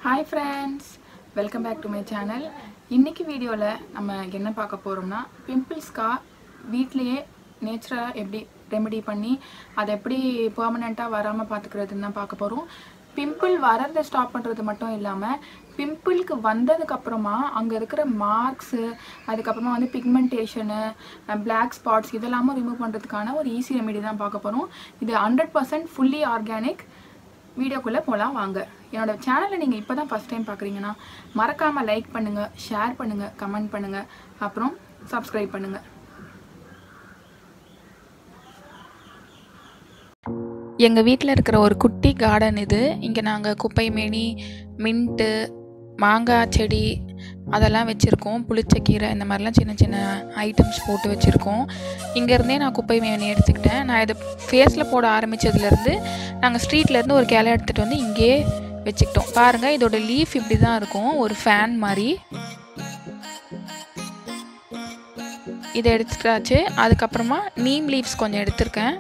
hi friends welcome back to my channel இன்னைக்கு வீடியோவில் நம்ம என்ன பார்க்க போகிறோம்னா பிம்பிள்ஸ்க்கா வீட்லேயே நேச்சுரலாக எப்படி ரெமெடி பண்ணி அதை எப்படி பெர்மனெண்ட்டாக வராமல் பார்த்துக்கிறதுன்னு தான் பார்க்க போகிறோம் பிம்பிள் வரதை ஸ்டாப் பண்ணுறது மட்டும் இல்லாமல் பிம்பிளுக்கு வந்ததுக்கப்புறமா அங்கே இருக்கிற மார்க்ஸு அதுக்கப்புறமா வந்து பிக்மெண்டேஷனு பிளாக் ஸ்பாட்ஸ் இதெல்லாமும் ரிமூவ் பண்ணுறதுக்கான ஒரு ஈஸி ரெமெடி தான் பார்க்க போகிறோம் இது ஹண்ட்ரட் பர்சன்ட் ஃபுல்லி ஆர்கானிக் வீடியோக்குள்ளே போகலாம் வாங்க என்னோட சேனலை நீங்கள் இப்போ தான் ஃபஸ்ட் டைம் பார்க்குறீங்கன்னா மறக்காமல் லைக் பண்ணுங்கள் ஷேர் பண்ணுங்கள் கமெண்ட் பண்ணுங்கள் அப்புறம் சப்ஸ்கிரைப் பண்ணுங்கள் எங்கள் வீட்டில் இருக்கிற ஒரு குட்டி கார்டன் இது இங்கே நாங்கள் குப்பை மேனி மின்ட்டு மாங்காய் செடி அதெல்லாம் வச்சுருக்கோம் புளிச்சக்கீரை இந்த மாதிரிலாம் சின்ன சின்ன ஐட்டம்ஸ் போட்டு வச்சுருக்கோம் இங்கேருந்தே நான் குப்பை மேனி எடுத்துக்கிட்டேன் நான் இதை ஃபேஸில் போட ஆரம்பித்ததுலேருந்து நாங்கள் ஸ்ட்ரீட்லேருந்து ஒரு கிளை எடுத்துகிட்டு வந்து இங்கேயே வச்சுக்கிட்டோம் பாருங்கள் இதோட லீஃப் இப்படி தான் இருக்கும் ஒரு ஃபேன் மாதிரி இதை எடுத்துட்டாச்சு அதுக்கப்புறமா நீம் லீவ்ஸ் கொஞ்சம் எடுத்திருக்கேன்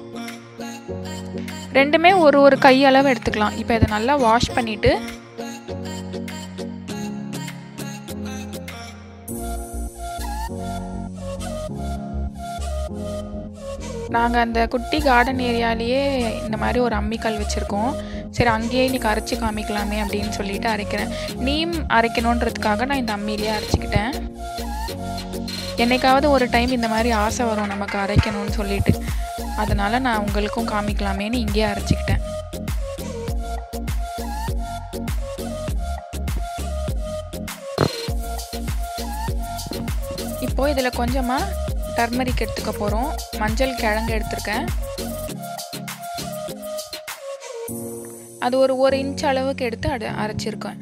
ரெண்டுமே ஒரு ஒரு கையளவு எடுத்துக்கலாம் இப்போ இதை நல்லா வாஷ் பண்ணிவிட்டு நாங்கள் அந்த குட்டி கார்டன் ஏரியாலேயே இந்த மாதிரி ஒரு அம்மிக்கல் வச்சுருக்கோம் சரி அங்கேயே இன்னைக்கு அரைச்சி காமிக்கலாமே அப்படின்னு சொல்லிட்டு அரைக்கிறேன் நீம் அரைக்கணுன்றதுக்காக நான் இந்த அம்மியிலேயே அரைச்சிக்கிட்டேன் என்னைக்காவது ஒரு டைம் இந்த மாதிரி ஆசை வரும் நமக்கு அரைக்கணும்னு சொல்லிட்டு அதனால் நான் உங்களுக்கும் காமிக்கலாமேன்னு இங்கேயே அரைச்சிக்கிட்டேன் இப்போது இதில் கொஞ்சமாக டர்மரிக் எடுத்துக்க போகிறோம் மஞ்சள் கிழங்கு எடுத்திருக்கேன் அது ஒரு ஒரு இன்ச் அளவுக்கு எடுத்து அடு அரைச்சிருக்கேன்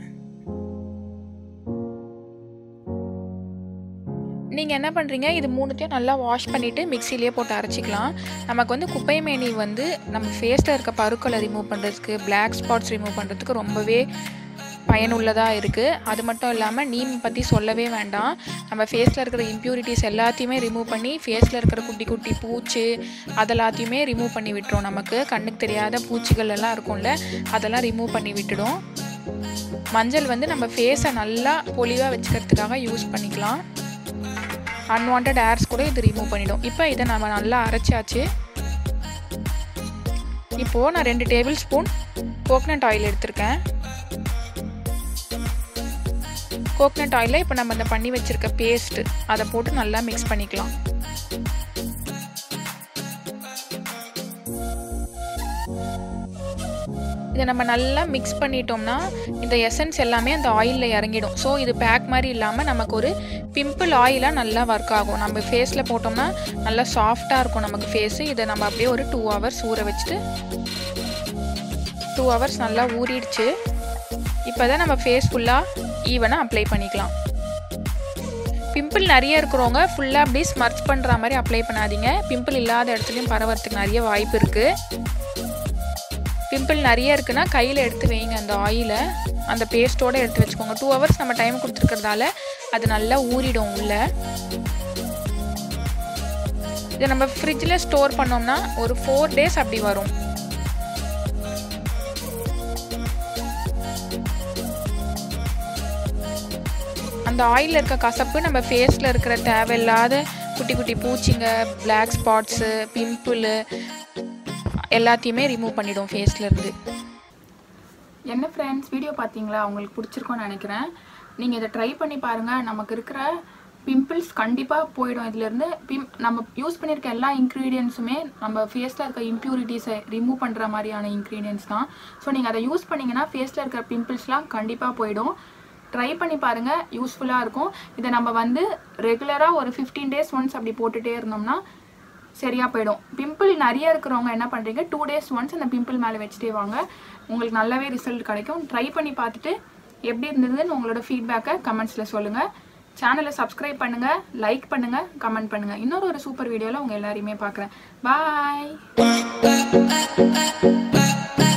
நீங்கள் என்ன பண்ணுறீங்க இது மூணுத்தையும் நல்லா வாஷ் பண்ணிவிட்டு மிக்சிலேயே போட்டு அரைச்சிக்கலாம் நமக்கு வந்து குப்பை மேனி வந்து நம்ம ஃபேஸில் இருக்க பருக்களை ரிமூவ் பண்ணுறதுக்கு பிளாக் ஸ்பாட்ஸ் ரிமூவ் பண்ணுறதுக்கு ரொம்பவே பயனுள்ளதாக இருக்குது அது மட்டும் இல்லாமல் நீம் பற்றி சொல்லவே வேண்டாம் நம்ம ஃபேஸில் இருக்கிற இம்ப்யூரிட்டிஸ் எல்லாத்தையுமே ரிமூவ் பண்ணி ஃபேஸில் இருக்கிற குட்டி குட்டி பூச்சி அதெல்லாத்தையுமே ரிமூவ் பண்ணி விட்டுரும் நமக்கு கண்ணுக்கு தெரியாத பூச்சிகள் எல்லாம் இருக்கும்ல அதெல்லாம் ரிமூவ் பண்ணி விட்டுடும் மஞ்சள் வந்து நம்ம ஃபேஸை நல்லா பொலிவாக வச்சுக்கிறதுக்காக யூஸ் பண்ணிக்கலாம் அன்வான்ட் ஏர்ஸ் கூட இது ரிமூவ் பண்ணிடும் இப்போ இதை நம்ம நல்லா அரைச்சாச்சு இப்போது நான் ரெண்டு டேபிள் ஸ்பூன் கோகனட் ஆயில் எடுத்திருக்கேன் கோகனட் ஆயிலில் இப்போ நம்ம இந்த பண்ணி வச்சுருக்க பேஸ்ட்டு அதை போட்டு நல்லா மிக்ஸ் பண்ணிக்கலாம் இதை நம்ம நல்லா மிக்ஸ் பண்ணிட்டோம்னா இந்த எசன்ஸ் எல்லாமே அந்த ஆயிலில் இறங்கிடும் ஸோ இது பேக் மாதிரி இல்லாமல் நமக்கு ஒரு பிம்பிள் ஆயிலாக நல்லா ஒர்க் ஆகும் நம்ம ஃபேஸில் போட்டோம்னா நல்லா சாஃப்டாக இருக்கும் நமக்கு ஃபேஸு இதை நம்ம அப்படியே ஒரு டூ ஹவர்ஸ் ஊற வச்சுட்டு டூ ஹவர்ஸ் நல்லா ஊறிடுச்சு இப்போ தான் நம்ம ஃபேஸ் ஃபுல்லாக ஈவனாக அப்ளை பண்ணிக்கலாம் பிம்பிள் நிறைய இருக்கிறவங்க ஃபுல்லாக அப்படியே ஸ்மர்ச் பண்ணுற மாதிரி அப்ளை பண்ணாதீங்க பிம்பிள் இல்லாத இடத்துலையும் பரவறதுக்கு நிறைய வாய்ப்பு இருக்குது பிம்பிள் நிறைய இருக்குன்னா கையில் எடுத்து வைங்க அந்த ஆயிலை அந்த பேஸ்ட்டோடு எடுத்து வச்சுக்கோங்க டூ ஹவர்ஸ் நம்ம டைம் கொடுத்துருக்கறதால அது நல்லா ஊறிடும் உள்ள இதை நம்ம ஃப்ரிட்ஜில் ஸ்டோர் பண்ணோம்னா ஒரு ஃபோர் டேஸ் அப்படி வரும் அந்த ஆயிலில் இருக்க கசப்பு நம்ம ஃபேஸில் இருக்கிற தேவையில்லாத குட்டி குட்டி பூச்சிங்க பிளாக் ஸ்பாட்ஸு பிம்பிள் எல்லாத்தையுமே ரிமூவ் பண்ணிடும் ஃபேஸ்லேருந்து என்ன ஃப்ரெண்ட்ஸ் வீடியோ பார்த்தீங்களா உங்களுக்கு பிடிச்சிருக்கோன்னு நினைக்கிறேன் நீங்கள் இதை ட்ரை பண்ணி பாருங்கள் நமக்கு இருக்கிற பிம்பிள்ஸ் கண்டிப்பாக போயிடும் இதுலேருந்து பிம் நம்ம யூஸ் பண்ணியிருக்க எல்லா இன்க்ரீடியன்ஸுமே நம்ம ஃபேஸில் இருக்க இம்ப்யூரிட்டிஸை ரிமூவ் பண்ணுற மாதிரியான இன்க்ரீடியன்ஸ் தான் ஸோ நீங்கள் அதை யூஸ் பண்ணிங்கன்னா ஃபேஸில் இருக்கிற பிம்பிள்ஸ்லாம் கண்டிப்பாக போயிடும் ட்ரை பண்ணி பாருங்கள் யூஸ்ஃபுல்லாக இருக்கும் இதை நம்ம வந்து ரெகுலராக ஒரு ஃபிஃப்டீன் டேஸ் ஒன்ஸ் அப்படி போட்டுகிட்டே இருந்தோம்னா சரியாக போயிடும் பிம்பிள் நிறைய இருக்கிறவங்க என்ன பண்ணுறீங்க டூ டேஸ் ஒன்ஸ் அந்த பிம்பிள் மேலே வச்சுட்டே வாங்க உங்களுக்கு நல்லாவே ரிசல்ட் கிடைக்கும் ட்ரை பண்ணி பார்த்துட்டு எப்படி இருந்ததுன்னு உங்களோட ஃபீட்பேக்கை கமெண்ட்ஸில் சொல்லுங்கள் சேனலை சப்ஸ்கிரைப் பண்ணுங்கள் லைக் பண்ணுங்கள் கமெண்ட் பண்ணுங்கள் இன்னொரு ஒரு சூப்பர் வீடியோவில் உங்கள் எல்லாரையுமே பார்க்குறேன் பாய்